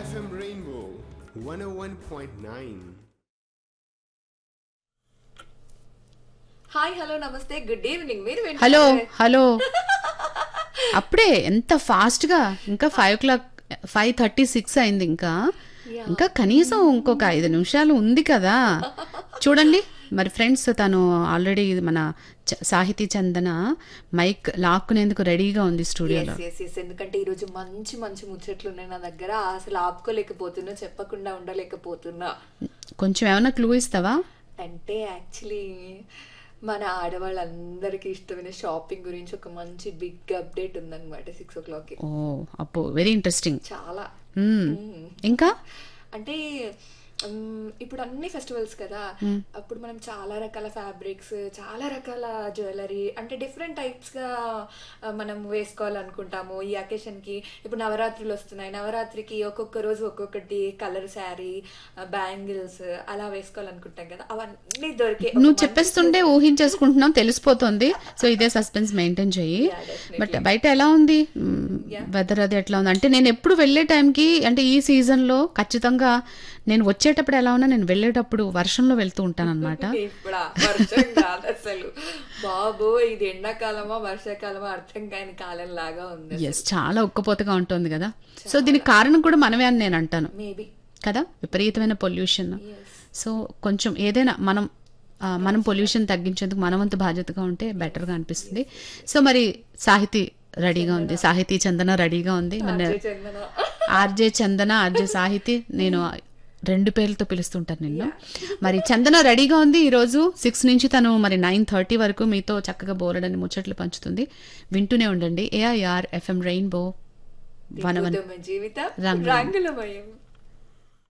FM Rainbow 101.9. Hi hello namaste good evening మీరు hello వింటున్నారు? Hello అప్పుడే ఎంత ఫాస్ట్ గా ఇంకా five o'clock five thirty six అయింది ఇంకా ఇంకా కనీసం ఇంకొక ఐదు నిమిషాలు ఉంది కదా చూడండి మరి ఫ్రెండ్స్ తను ఆల్రెడీ మన చ- సాహితీ చందన మైక్ లాక్కునేందుకు రెడీగా ఉంది స్టూడియోలో Yes, yes, yes. ఎందుకంటే ఈ రోజు మంచి మంచి ముచ్చట్లు ఉన్నాయి నా దగ్గర అసలు ఆపుకోలేకపోతున్నా చెప్పకుండా ఉండలేకపోతున్నా కొంచెం ఏమైనా క్లూ ఇస్తావా అంటే యాక్చువల్లీ మన ఆడవాళ్ళందరికీ ఇష్టమైన షాపింగ్ గురించి ఒక మంచి బిగ్ అప్డేట్ ఉందన్నమాట సిక్స్ ఓ క్లాక్కి ఓ అప్పు వెరీ ఇంట్రెస్టింగ్ చాలా ఇంకా అంటే మ్, ఇప్పుడు అన్ని ఫెస్టివల్స్ కదా అప్పుడు మనం చాలా రకాల ఫ్యాబ్రిక్స్ చాలా రకాల జ్యువెలరీ అంటే డిఫరెంట్ టైప్స్ గా ఆ, మనం వేసుకోవాలనుకుంటాము ఈ అకేషన్ కి ఇప్పుడు నవరాత్రులు వస్తున్నాయి నవరాత్రికి ఒక్కొక్క రోజు ఒక్కొక్కటి కలర్ శారీ బ్యాంగిల్స్ అలా వేసుకోవాలనుకుంటాం కదా అవన్నీ దొరికే ఒక నువ్వు మంచి చెప్పేస్తుంటే ఊహించేసుకుంటున్నాం తెలిసిపోతుంది సో ఇదే సస్పెన్స్ మెయింటైన్ చెయ్యి Yeah, definitely. బట్ బయట ఎలా ఉంది వెదర్ అది ఎట్లా ఉంది అంటే నేను ఎప్పుడు వెళ్ళే టైంకి అంటే ఈ సీజన్ లో ఖచ్చితంగా నేను వచ్చేటప్పుడు ఎలా ఉన్నా నేను వెళ్ళేటప్పుడు వర్షంలో వెళ్తూ ఉంటాను అనమాట ఇప్పుడా వర్షం కాదు అసలు బాబో ఇది ఎండాకాలమా వర్షాకాలమా అర్థం కాని కాలం లాగా ఉంది ఎస్ చాలా ఉక్కపోతగా ఉంటుంది కదా సో దీనికి కారణం కూడా మనమే అని నేను అంటాను మేబీ కదా విపరీతమైన పొల్యూషన్ సో కొంచెం ఏదైనా మనం ఆ, మనం పొల్యూషన్ తగ్గించేందుకు మనవంతు బాధ్యతగా ఉంటే బెటర్గా అనిపిస్తుంది సో మరి సాహితీ రెడీగా ఉంది సాహితీ చందన రెడీగా ఉంది మన చందన ఆర్జే చందన ఆర్జే సాహితి నేను రెండు పేర్లతో పిలుస్తుంటాను నిన్ను మరి చందన రెడీగా ఉంది ఈరోజు సిక్స్ నుంచి తను మరి నైన్ థర్టీ వరకు మీతో చక్కగా బోరడని ముచ్చట్లు పంచుతుంది వింటూనే ఉండండి AIR FM rainbow one one జీవితం రంగులు. రంగులమయం